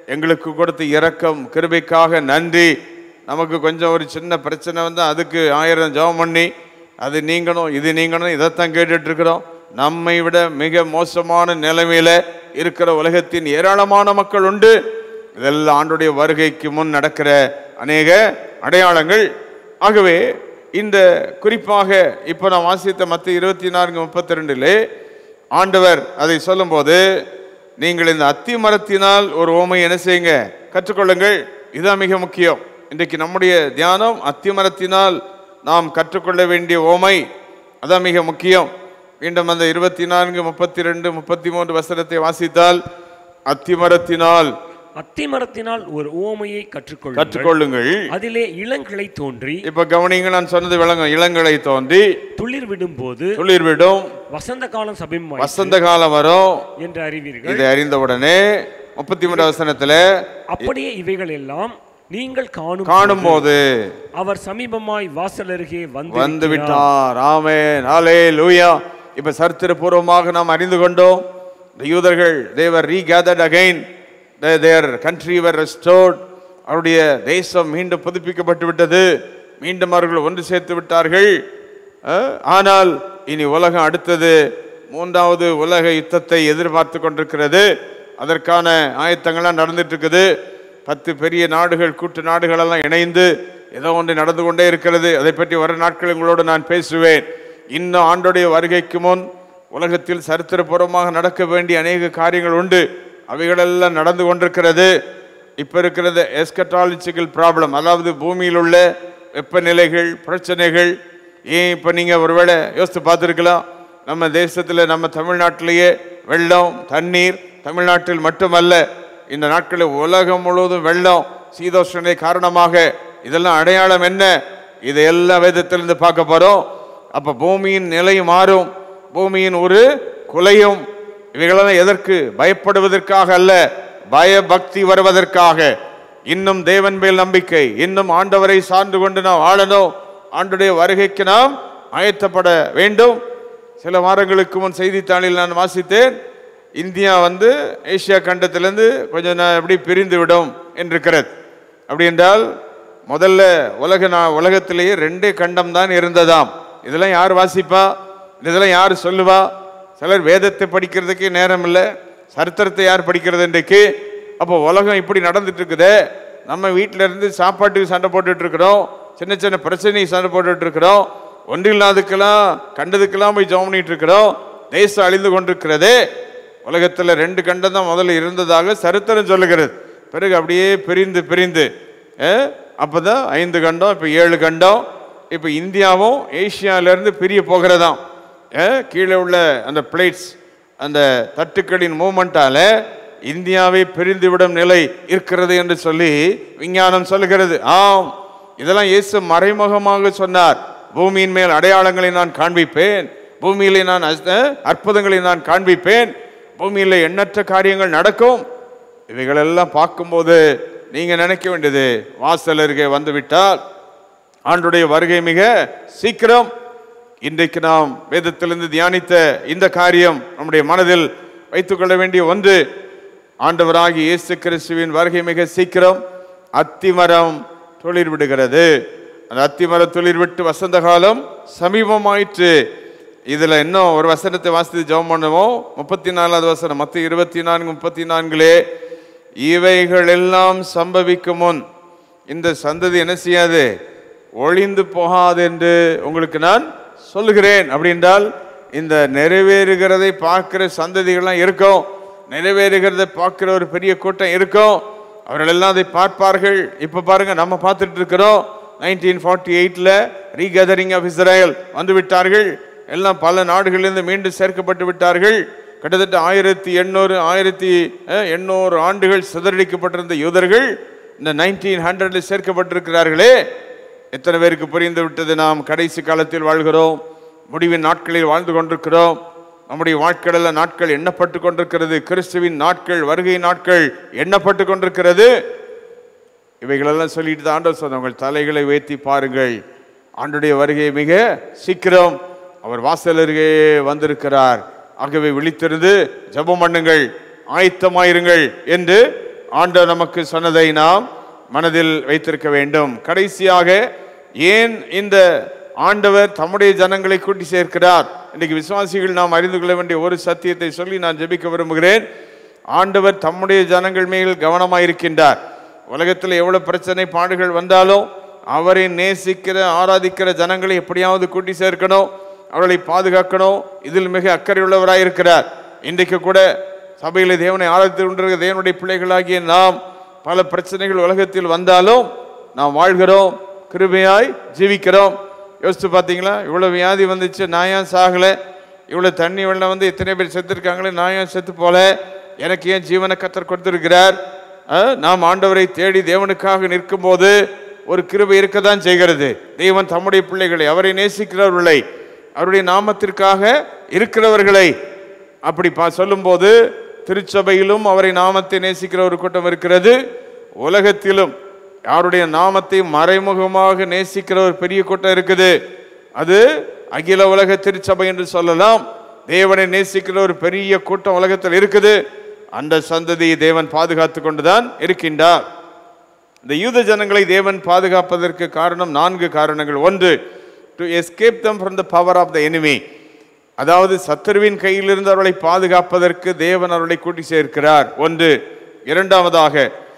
எங்களுக்கு கொடுத்த இரக்கம் கிருபைக்காக நன்றி நமக்கு கொஞ்சம் ஒரு சின்ன பிரச்சனை வந்து அதுக்கு ஆயிரம் ஜெபம் பண்ணி அது நீங்கணும் இது நீங்கணும் இதைத்தான் கேட்டுட்டு இருக்கிறோம் நம்மை விட மிக மோசமான நிலைமையில இருக்கிற உலகத்தின் ஏராளமான மக்கள் உண்டு இதெல்லாம் ஆண்டுடைய வருகைக்கு முன் நடக்கிற அநேக அடையாளங்கள் ஆகவே இந்த குறிப்பாக இப்போ நான் வாசித்த மற்ற இருபத்தி நான்கு முப்பத்தி ரெண்டிலே ஆண்டவர் அதை சொல்லும்போது நீங்கள் இந்த அத்தி மரத்தினால் ஒரு ஓமை என்ன செய்யுங்க கற்றுக்கொள்ளுங்கள் இதுதான் மிக முக்கியம் இன்றைக்கு நம்முடைய தியானம் அத்தி மரத்தினால் நாம் கற்றுக்கொள்ள வேண்டிய ஓமை அதான் மிக முக்கியம் மீண்டும் அந்த இருபத்தி நான்கு முப்பத்தி ரெண்டு முப்பத்தி மூன்று வசனத்தை வாசித்தால் அத்தி மரத்தினால் அத்திமரத்தினால் ஒரு ஓமையை கற்றுக்கொள்ளுங்கள் கற்றுக்கொள்ளுங்கள் அதிலே இளங்கிளை தோன்றி இப்ப கவனிங்க நான் சொன்னது விளங்கும் இளங்களை தோன்றி துளிர் விடும்போது துளிர் விடும் வசந்த காலம் சபிமாய் வசந்த காலம் வரும் என்று அறிவீர்கள் இதை அறிந்தவுடனே முப்பத்தி மூன்று வசனத்துல அப்படியே இவைகள் எல்லாம் நீங்கள் காணும் காணும் போது அவர் சமீபமாய் வாசல் அருகே வந்து வந்து விட்டார் ஆமென் ஹalலே லூயா இப்ப சரித்திரபூர்வமாக நாம் அறிந்து கொண்டோம் இந்த யூதர்கள் they were regathered again their country were restored அவருடைய தேசம் மீண்டும் புதுப்பிக்கப்பட்டு விட்டது மீண்டும் அவர்கள் ஒன்று சேர்த்து விட்டார்கள் அஹ், ஆனால் இனி உலகம் அடுத்தது மூன்றாவது உலக யுத்தத்தை எதிர்பார்த்து கொண்டிருக்கிறது அதற்கான ஆயத்தங்கள்லாம் நடந்துட்டு இருக்குது பத்து பெரிய நாடுகள் கூட்டு நாடுகள் எல்லாம் இணைந்து ஏதோ ஒன்று நடந்து கொண்டே இருக்கிறது அதை பற்றி வர நாட்கள் உங்களோடு நான் பேசுவேன் இன்னும் ஆண்டுடைய வருகைக்கு முன் உலகத்தில் சரித்திரபூர்வமாக நடக்க வேண்டிய அநேக காரியங்கள் உண்டு அவைகளெல்லாம் நடந்து கொண்டிருக்கிறது இப்போ இருக்கிறது எஸ்கட்டாலஜிக்கல் ப்ராப்ளம் அதாவது பூமியில் உள்ள வெப்பநிலைகள் பிரச்சனைகள் ஏன் இப்போ நீங்கள் ஒருவேளை யோசித்து பார்த்துருக்கலாம் நம்ம தேசத்தில் நம்ம தமிழ்நாட்டிலேயே வெள்ளம் தண்ணீர் தமிழ்நாட்டில் மட்டுமல்ல இந்த நாட்களில் உலகம் முழுவதும் வெள்ளம் சீதோஷ்ணனை காரணமாக இதெல்லாம் அடையாளம் என்ன இதையெல்லாம் வேதத்திலிருந்து பார்க்க போறோம் அப்ப பூமியின் நிலை மாறும் பூமியின் ஒரு குலையும் இவைகளெல்லாம் எதற்கு பயப்படுவதற்காக அல்ல பயபக்தி வருவதற்காக இன்னும் தேவன் மேல் நம்பிக்கை இன்னும் ஆண்டவரை சார்ந்து கொண்டு நாம் வாழணும் ஆண்டுடைய வருகைக்கு நாம் ஆயத்தப்பட வேண்டும் சில வாரங்களுக்கு முன் செய்தித்தாளில் நான் வாசித்தேன் இந்தியா வந்து ஏசியா கண்டத்திலிருந்து கொஞ்சம் நா- எப்படி பிரிந்து விடும் என்றிருக்கிறது அப்படி என்றால் முதல்ல உலக நா உலகத்திலேயே ரெண்டே கண்டம் தான் இருந்ததாம் இதெல்லாம் யார் வாசிப்பா இதெல்லாம் யார் சொல்லுவா சிலர் வேதத்தை படிக்கிறதுக்கு நேரம் இல்லை சரித்திரத்தை யார் படிக்கிறது இன்றைக்கு அப்போ உலகம் இப்படி நடந்துட்டு இருக்குதே நம்ம வீட்டில இருந்து சாப்பாட்டுக்கு சண்டை போட்டுட்டு இருக்கிறோம் சின்ன சின்ன பிரச்சனைக்கு சண்டை போட்டுட்டு இருக்கிறோம் ஒன்றில்லாதுக்கெல்லாம் கண்டதுக்கெல்லாம் போய் ஜெபம் பண்ணிட்டு இருக்கிறோம் தேசம் அழிந்து கொண்டிருக்கிறதே உலகத்துல ரெண்டு கண்டம் தான் முதல்ல இருந்ததாக சரித்திரம் சொல்லுகிறது பிறகு அப்படியே பிரிந்து பிரிந்து அஹ், அப்பதான் ஐந்து கண்டம் இப்போ ஏழு கண்டம் இப்போ இந்தியாவும் ஏசியால இருந்து பிரிய போகிறதாம் அஹ், கீழே உள்ள அந்த பிளேட்ஸ் அந்த தட்டுக்களின் மூமெண்டால இந்தியாவை பிரிந்துவிடும் நிலை இருக்கிறது என்று சொல்லி விஞ்ஞானம் சொல்லுகிறது ஆம் இதெல்லாம் இயேசு மறைமுகமாக சொன்னார் பூமியின் மேல் அடையாளங்களை நான் காண்பிப்பேன் பூமியிலே நான் அஸ்- அற்புதங்களை நான் காண்பிப்பேன் பூமியில எண்ணற்ற காரியங்கள் நடக்கும் இவைகளெல்லாம் பார்க்கும்போது நீங்க நினைக்க வேண்டியது வாசல் அருகே வந்து விட்டால் ஆண்டுடைய வருகை மிக சீக்கிரம் இன்றைக்கு நாம் வேதத்திலிருந்து தியானித்த இந்த காரியம் நம்முடைய மனதில் வைத்துக்கொள்ள வேண்டிய ஒன்று ஆண்டவராகிய இயேசு கிறிஸ்துவின் வருகை மிக சீக்கிரம் அத்திமரம் துளிர் விடுகிறது அந்த அத்திமரம் துளிர் விட்டு வசந்த காலம் சமீபமாயிற்று இதுல இன்னும் ஒரு வசனத்தை வாசித்து ஜெபம் பண்ணுவோம் முப்பத்தி நாலாவது வசனம் மத்த இருபத்தி நான்கு முப்பத்தி நான்கிலே இவைகள் எல்லாம் சம்பவிக்கும் முன் இந்த சந்ததி என்ன செய்யாது ஒளிந்து போகாது என்று உங்களுக்கு நான் சொல்லுகிறேன் அப்படின்றால் இந்த நிறைவேறுகிறதை பார்க்கிற சந்ததிகள்லாம் இருக்கும் நிறைவேறுகிறதை பார்க்கிற ஒரு பெரிய கூட்டம் இருக்கும் அவர்கள் எல்லாம் அதை பார்ப்பார்கள் இப்போ பாருங்க நம்ம பார்த்துட்டு இருக்கிறோம் நைன்டீன் ஃபார்ட்டி எயிட்டில் ரீகேதரிங் ஆஃப் இஸ்ரேல் வந்து விட்டார்கள் எல்லாம் பல நாடுகளிலிருந்து மீண்டும் சேர்க்கப்பட்டு விட்டார்கள் கிட்டத்தட்ட ஆயிரத்தி எண்ணூறு ஆயிரத்தி அஹ், எண்ணூறு ஆண்டுகள் சிதறடிக்கப்பட்டிருந்த யூதர்கள் இந்த நைன்டீன் ஹண்ட்ரட்ல சேர்க்கப்பட்டிருக்கிறார்களே எத்தனை பேருக்கு புரிந்து விட்டது நாம் கடைசி காலத்தில் வாழ்கிறோம் முடிவின் நாட்களில் வாழ்ந்து கொண்டிருக்கிறோம் நம்முடைய வாழ்க்கையில நாட்கள் எண்ணப்பட்டு கொண்டிருக்கிறது கிறிஸ்துவின் நாட்கள் வருகை நாட்கள் எண்ணப்பட்டு கொண்டிருக்கிறது இவைகளெல்லாம் சொல்லிட்டு தான் ஆண்டவர் சொன்ன உங்கள் தலைகளை உயர்த்தி பாருங்கள் ஆண்டுடைய வருகை மிக சீக்கிரம் அவர் வாசல் அருகே வந்திருக்கிறார் ஆகவே விழித்திருந்து ஜெபம் பண்ணுங்கள் ஆயத்தமாயிருங்கள் என்று ஆண்டவர் நமக்கு சொன்னதை நாம் மனதில் வைத்திருக்க வேண்டும் கடைசியாக ஏன் இந்த ஆண்டவர் தம்முடைய ஜனங்களை கூட்டி சேர்க்கிறார் இன்னைக்கு விசுவாசிகள் நாம் அறிந்து கொள்ள வேண்டிய ஒரு சத்தியத்தை சொல்லி நான் ஜெபிக்க விரும்புகிறேன் ஆண்டவர் தம்முடைய ஜனங்கள் மேல் கவனமாயிருக்கின்றார் உலகத்தில் எவ்வளவு பிரச்சனை பாடுகள் வந்தாலும் அவரை நேசிக்கிற ஆராதிக்கிற ஜனங்களை எப்படியாவது கூட்டி சேர்க்கணும் அவர்களை பாதுகாக்கணும் இதில் மிக அக்கறையுள்ளவராய் இருக்கிறார் இன்றைக்கு கூட சபையில் தேவனை ஆராதித்து கொண்டிருக்கிற தேவனுடைய பிள்ளைகளாகிய நாம் பல பிரச்சனைகள் உலகத்தில் வந்தாலும் நாம் வாழ்கிறோம் கிருபையாய் ஜீவிக்கிறோம் யோசித்து பார்த்தீங்களா இவ்வளோ வியாதி வந்துச்சு நான் ஏன் சாகலை இவ்வளோ தண்ணி வெள்ளம் வந்து எத்தனை பேர் செத்துருக்காங்களே நான் ஏன் செத்து போல எனக்கு ஏன் ஜீவனை கத்தர் கொடுத்திருக்கிறார் ஆ, நாம் ஆண்டவரை தேடி தேவனுக்காக நிற்கும்போது ஒரு கிருபை இருக்கத்தான் செய்கிறது தேவன் தம்முடைய பிள்ளைகளை அவரை நேசிக்கிறவர்களை அவருடைய நாமத்திற்காக இருக்கிறவர்களை அப்படி பா சொல்லும்போது திருச்சபையிலும் அவரை நாமத்தை நேசிக்கிற ஒரு கூட்டம் இருக்கிறது உலகத்திலும் யாருடைய நாமத்தை மறைமுகமாக நேசிக்கிற ஒரு பெரிய கூட்டம் இருக்குது அது அகில உலக திருச்சபை என்று சொல்லலாம் தேவனை நேசிக்கிற ஒரு பெரிய கூட்டம் உலகத்தில் இருக்குது அந்த சந்ததியை தேவன் பாதுகாத்து கொண்டுதான் இருக்கின்றார் இந்த யூத ஜனங்களை தேவன் பாதுகாப்பதற்கு காரணம் நான்கு காரணங்கள் ஒன்று to escape them from the power of the enemy அதாவது சத்துருவின் கையிலிருந்து அவர்களை பாதுகாப்பதற்கு தேவன் அவர்களை கூட்டி சேர்க்கிறார் ஒன்று இரண்டாவதாக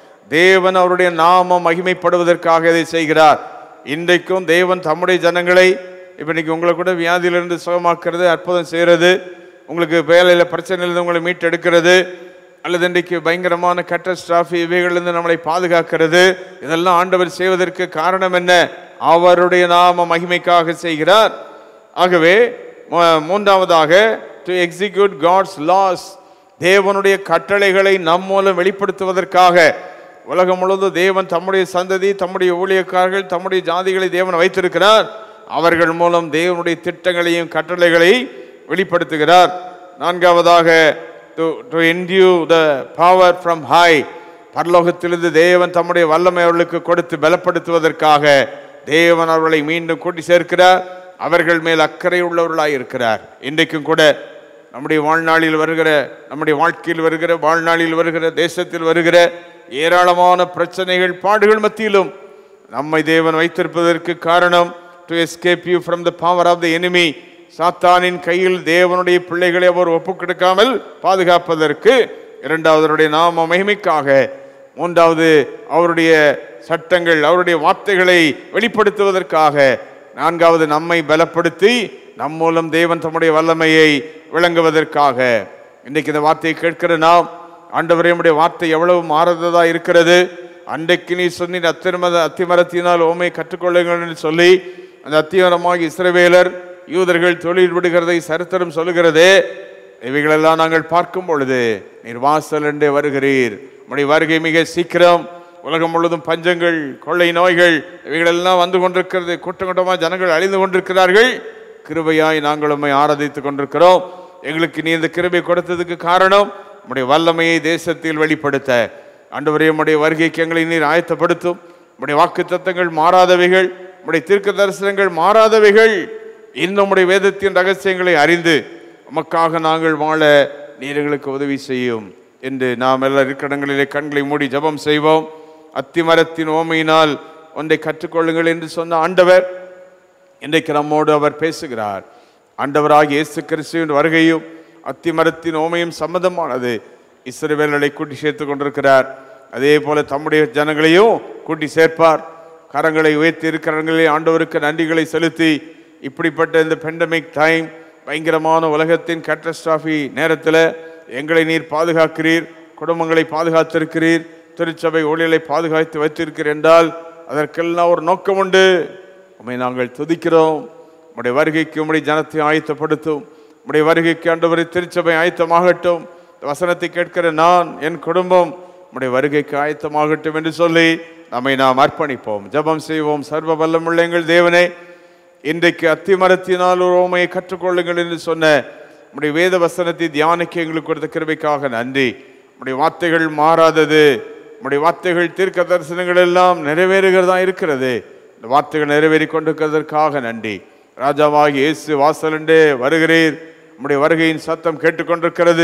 தேவன் அவருடைய நாமம் மகிமைப்படுவதற்காக இதை செய்கிறார் இன்றைக்கும் தேவன் தம்முடைய ஜனங்களை இப்போ இன்னைக்கு உங்களை கூட வியாதியிலிருந்து சுகமாக்குறது அற்புதம் செய்கிறது உங்களுக்கு வேலையில் பிரச்சனையிலிருந்து உங்களை மீட்டெடுக்கிறது அல்லது இன்றைக்கு பயங்கரமான கேட்டஸ்ட்ராஃபி இவைகளிலிருந்து நம்மளை பாதுகாக்கிறது இதெல்லாம் ஆண்டவர் செய்வதற்கு காரணம் என்ன அவருடைய நாம மகிமைக்காக செய்கிறார் ஆகவே மூ- மூன்றாவதாக டு எக்ஸிக்யூட் காட்ஸ் லாஸ் தேவனுடைய கட்டளைகளை நம் மூலம் வெளிப்படுத்துவதற்காக உலகம் முழுவதும் தேவன் தம்முடைய சந்ததி தம்முடைய ஊழியக்காரர்கள் தம்முடைய ஜாதிகளை தேவன் வைத்திருக்கிறார் அவர்கள் மூலம் தேவனுடைய திட்டங்களையும் கட்டளைகளை வெளிப்படுத்துகிறார் நான்காவதாக to to endue the power from high பரலோகத்திலிருந்து தேவன் தம்முடைய வல்லமை அவர்களுக்கு கொடுத்து பலப்படுத்துவதற்காக தேவன் அவர்களை மீண்டும் கூட்டி சேர்க்கிறார் அவர்கள் மேல் அக்கறை உள்ளவர்களாய் இருக்கிறார் இன்றைக்கும் கூட நம்முடைய வாழ்நாளில் வருகிற நம்முடைய வாழ்க்கையில் வருகிற வாழ்நாளில் வருகிற தேசத்தில் வருகிற ஏராளமான பிரச்சனைகள் பாடுகள் மத்தியிலும் நம்மை தேவன் வைத்திருப்பதற்கு காரணம் to escape you from the power of the enemy சாத்தானின் கையில் தேவனுடைய பிள்ளைகளை அவர் ஒப்புக் கொடுக்காமல் பாதுகாப்பதற்கு இரண்டாவது அவருடைய நாம மகிமைக்காக மூன்றாவது அவருடைய சட்டங்கள் அவருடைய வார்த்தைகளை வெளிப்படுத்துவதற்காக நான்காவது நம்மை பலப்படுத்தி நம் மூலம் தேவன் தம்முடைய வல்லமையை விளங்குவதற்காக இன்னைக்கு இந்த வார்த்தையை கேட்கிற நாம் ஆண்டவரே உம்முடைய வார்த்தை எவ்வளவு மாறுததா இருக்கிறது அன்றைக்கு நீ சொன்ன அத்திமத அத்திமரத்தினால் ஓமை கற்றுக்கொள்ளுங்கள் என்று சொல்லி அந்த அத்திமரமாகி இஸ்ரவேலர் யூதர்கள் தொழில் விடுகிறதை சரித்திரம் சொல்லுகிறதே இவைகளெல்லாம் நாங்கள் பார்க்கும் பொழுது நீர் வாசல் என்றே வருகிறீர் உம்முடைய வருகை மிக சீக்கிரம் உலகம் முழுவதும் பஞ்சங்கள் கொள்ளை நோய்கள் இவைகளெல்லாம் வந்து கொண்டிருக்கிறது கூட்டம் கூட்டமாக ஜனங்கள் அழிந்து கொண்டிருக்கிறார்கள் கிருபையாய் நாங்கள் உம்மை ஆராதித்துக் கொண்டிருக்கிறோம் எங்களுக்கு நீ இந்த கிருபை கொடுத்ததுக்கு காரணம் உம்முடைய வல்லமையை தேசத்தில் வெளிப்படுத்த ஆண்டவரே உம்முடைய வருகைக்கு எங்களை நீர் ஆயத்தப்படுத்தும் உம்முடைய வாக்கு தத்தங்கள் மாறாதவைகள் உம்முடைய தீர்க்க தரிசனங்கள் மாறாதவைகள் இன்னும் உம்முடைய வேதத்தின் ரகசியங்களை அறிந்து உமக்காக நாங்கள் வாழ நீர் எங்களுக்கு உதவி செய்யும் என்று நாம் எல்லா இருக்கிற இடங்களிலே கண்களை மூடி ஜெபம் செய்வோம் அத்திமரத்தின் ஓமையினால் ஒன்றை கற்றுக்கொள்ளுங்கள் என்று சொன்ன ஆண்டவர் இன்றைக்கு நம்மோடு அவர் பேசுகிறார் ஆண்டவராகிய இயேசு கிறிஸ்துவின் வருகையும் அத்திமரத்தின் ஓமையும் சம்மதமானது இஸ்ரவேலரை கூட்டி சேர்த்து கொண்டிருக்கிறார் அதே போல தம்முடைய ஜனங்களையும் கூட்டி சேர்ப்பார் கரங்களை உயர்த்தி இருக்கிறவங்களே ஆண்டவருக்கு நன்றிகளை செலுத்தி இப்படிப்பட்ட இந்த பெண்டமிக் டைம் பயங்கரமான உலகத்தின் கேட்டஸ்ட்ராஃபி நேரத்தில் எங்களை நீர் பாதுகாக்கிறீர் குடும்பங்களை பாதுகாத்திருக்கிறீர் திருச்சபை ஊழியலை பாதுகாத்து வைத்திருக்கிறீர் என்றால் அதற்கெல்லாம் ஒரு நோக்கம் உண்டு உம்மை நாங்கள் துதிக்கிறோம் உம்முடைய வருகைக்கு உம்முடைய ஜனத்தை ஆயத்தப்படுத்தும் உம்முடைய வருகைக்கு ஆண்டவரை திருச்சபை ஆயத்தமாகட்டும் இந்த வசனத்தை கேட்கிற நான் என் குடும்பம் உம்முடைய வருகைக்கு ஆயத்தமாகட்டும் என்று சொல்லி நம்மை நாம் அர்ப்பணிப்போம் ஜெபம் செய்வோம் சர்வ வல்லமுள்ள எங்கள் தேவனே இன்றைக்கு அத்திமரத்தினால் ஒரு ஓமையை கற்றுக்கொள்ளுங்கள் என்று சொன்ன உம்முடைய வேத வசனத்தை தியானிக்க எங்களுக்கு கொடுத்த கிருபைக்காக நன்றி உம்முடைய வார்த்தைகள் மாறாதது உம்முடைய வார்த்தைகள் தீர்க்க தரிசனங்கள் எல்லாம் நிறைவேறுகிறதா இருக்கிறது இந்த வார்த்தைகள் நிறைவேறி கொண்டிருக்கிறதற்காக நன்றி ராஜாவாகி இயேசு வாசலண்டே வருகிறீர் உம்முடைய வருகையின் சத்தம் கேட்டுக்கொண்டிருக்கிறது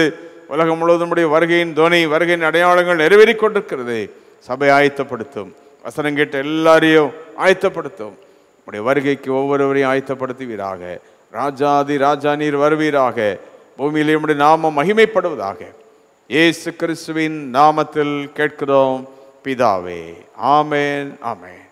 உலகம் முழுவதும் உடைய வருகையின் துணை வருகையின் அடையாளங்கள் நிறைவேறிக் கொண்டிருக்கிறது சபை ஆயத்தப்படுத்தும் வசனம் கேட்ட எல்லாரையும் ஆயத்தப்படுத்தும் உடைய வருகைக்கு ஒவ்வொருவரையும் ஆயத்தப்படுத்துவீராக ராஜாதி ராஜா நீர் வருவீராக பூமியிலே உடைய நாமம் மகிமைப்படுவதாக இயேசு கிறிஸ்துவின் நாமத்தில் கேட்கிறோம் பிதாவே ஆமென் ஆமென்